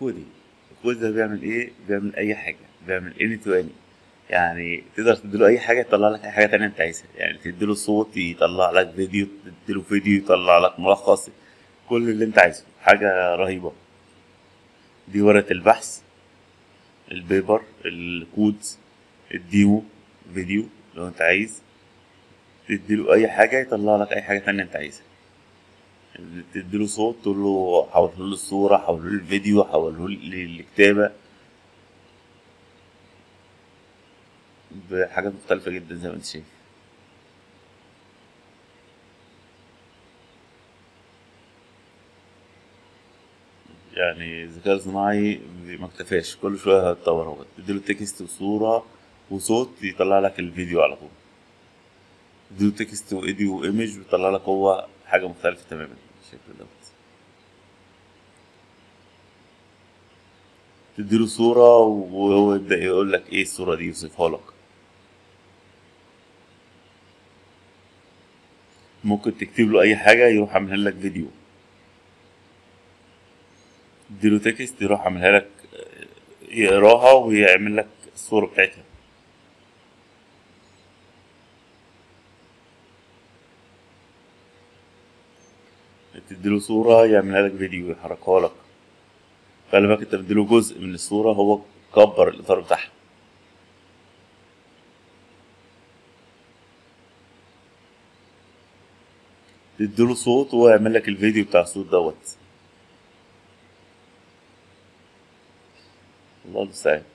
كودي الكود ده بيعمل ايه بيعمل اي حاجه بيعمل اني تو اني يعني تقدر تديله اي حاجه يطلع لك اي حاجه تانية انت عايزها يعني تديله صوت يطلع لك فيديو تديله فيديو يطلع لك ملخص كل اللي انت عايزه حاجه رهيبه دي ورقه البحث البيبر الكود الديمو فيديو لو انت عايز تديله اي حاجه يطلع لك اي حاجه تانية انت عايزها تديله صوت تقول له حوله له الصوره حوله له الفيديو حوله له الكتابه بحاجات مختلفه جدا زي ما انت شايف يعني الذكاء الصناعي ما اكتفاش كل شويه هيتطور هو تديله تكست وصوره وصوت يطلع لك الفيديو على طول تديله تكست وايديو وايمج بيطلع لك هو حاجه مختلفه تماما بالشكل دوت تديله صورة وهو يبدأ يقول لك ايه الصورة دي يوصفها لك ممكن تكتب له اي حاجة يروح عاملها لك فيديو تديله تكست يروح عاملها لك يقراها ويعمل لك الصورة بتاعتها تديله صورة يعملها لك فيديو يحركها لك خلي بالك انت مديله جزء من الصورة هو كبر الإطار بتاعها تديله صوت وهو يعمل لك الفيديو بتاع الصوت دوت الله المستعان